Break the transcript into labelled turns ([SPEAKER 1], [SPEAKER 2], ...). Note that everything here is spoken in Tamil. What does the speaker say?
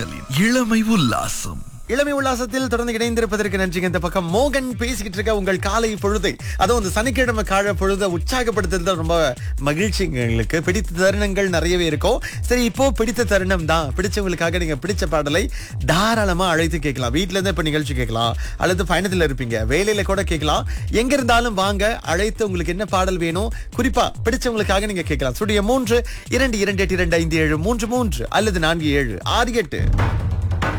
[SPEAKER 1] பாடல்களின் இளமை உல்லாசம்
[SPEAKER 2] இளமை உல்லாசத்தில் தொடர்ந்து இணைந்திருப்பதற்கு நன்றிங்க இந்த பக்கம் மோகன் பேசிக்கிட்டு இருக்க உங்கள் காலை பொழுதை அதுவும் இந்த சனிக்கிழமை கால பொழுதை உற்சாகப்படுத்துறது ரொம்ப மகிழ்ச்சிங்க எங்களுக்கு பிடித்த தருணங்கள் நிறையவே இருக்கும் சரி இப்போ பிடித்த தருணம் தான் பிடிச்சவங்களுக்காக நீங்க பிடிச்ச பாடலை தாராளமா அழைத்து கேட்கலாம் வீட்ல இருந்து இப்ப நிகழ்ச்சி கேட்கலாம் அல்லது பயணத்துல இருப்பீங்க வேலையில கூட கேட்கலாம் எங்க இருந்தாலும் வாங்க அழைத்து உங்களுக்கு என்ன பாடல் வேணும் குறிப்பா பிடிச்சவங்களுக்காக நீங்க கேட்கலாம் சுடிய மூன்று இரண்டு இரண்டு எட்டு இரண்டு ஐந்து ஏழு மூன்று மூன்று அல்லது நான்கு ஏழு ஆறு எட்டு